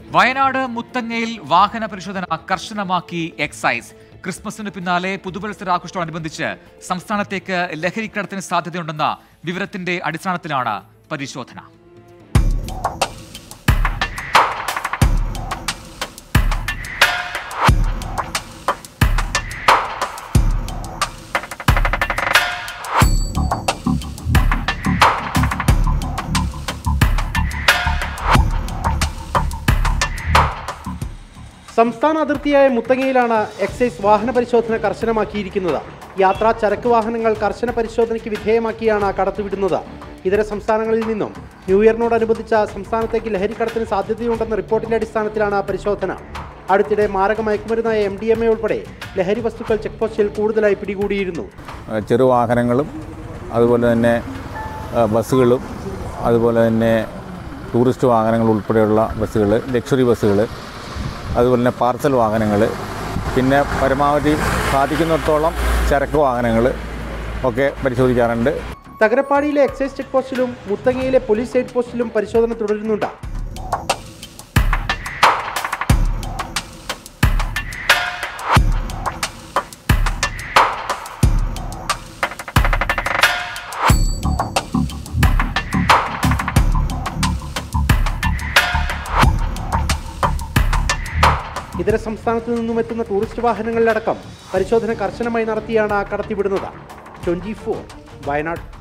വയനാട് മുത്തങ്ങയിൽ വാഹന പരിശോധന കർശനമാക്കി എക്സൈസ് ക്രിസ്മസിന് പിന്നാലെ പുതുവത്സരാഘോഷത്തോടനുബന്ധിച്ച് സംസ്ഥാനത്തേക്ക് ലഹരിക്കടത്തിന് സാധ്യതയുണ്ടെന്ന വിവരത്തിന്റെ അടിസ്ഥാനത്തിലാണ് പരിശോധന സംസ്ഥാന അതിർത്തിയായ മുത്തങ്ങയിലാണ് എക്സൈസ് വാഹന പരിശോധന കർശനമാക്കിയിരിക്കുന്നത് യാത്രാ ചരക്ക് വാഹനങ്ങൾ കർശന പരിശോധനയ്ക്ക് വിധേയമാക്കിയാണ് കടത്തിവിടുന്നത് ഇതര സംസ്ഥാനങ്ങളിൽ നിന്നും ന്യൂ ഇയറിനോടനുബന്ധിച്ച സംസ്ഥാനത്തേക്ക് ലഹരിക്കടത്തിന് സാധ്യതയുണ്ടെന്ന റിപ്പോർട്ടിന്റെ അടിസ്ഥാനത്തിലാണ് പരിശോധന അടുത്തിടെ മാരക മയക്കുമരുന്നായ എം ഡി എം എ ഉൾപ്പെടെ ലഹരി വസ്തുക്കൾ ചെക്ക് പോസ്റ്റിൽ കൂടുതലായി പിടികൂടിയിരുന്നു ഏഹ് ചെറുവാഹനങ്ങളും അതുപോലെ തന്നെ ഏഹ് ബസ്സുകളും അതുപോലെ തന്നെ ടൂറിസ്റ്റ് വാഹനങ്ങൾ ഉൾപ്പെടെയുള്ള ബസ്സുകൾ ലക്ഷറി ബസ്സുകൾ അതുപോലെ തന്നെ പാർസൽ വാഹനങ്ങൾ പിന്നെ പരമാവധി സാധിക്കുന്നിടത്തോളം ചരക്ക് വാഹനങ്ങൾ ഒക്കെ പരിശോധിക്കാറുണ്ട് തകരപ്പാടിയിലെ എക്സൈസ് ചെക്ക് പോസ്റ്റിലും മുത്തങ്ങയിലെ പോലീസ് ചെക്ക് പോസ്റ്റിലും പരിശോധന തുടരുന്നുണ്ട് ഇതര സംസ്ഥാനത്തു നിന്നും എത്തുന്ന ടൂറിസ്റ്റ് വാഹനങ്ങളിലടക്കം പരിശോധന കർശനമായി നടത്തിയാണ് കടത്തിവിടുന്നത് ട്വന്റി ഫോർ വയനാട്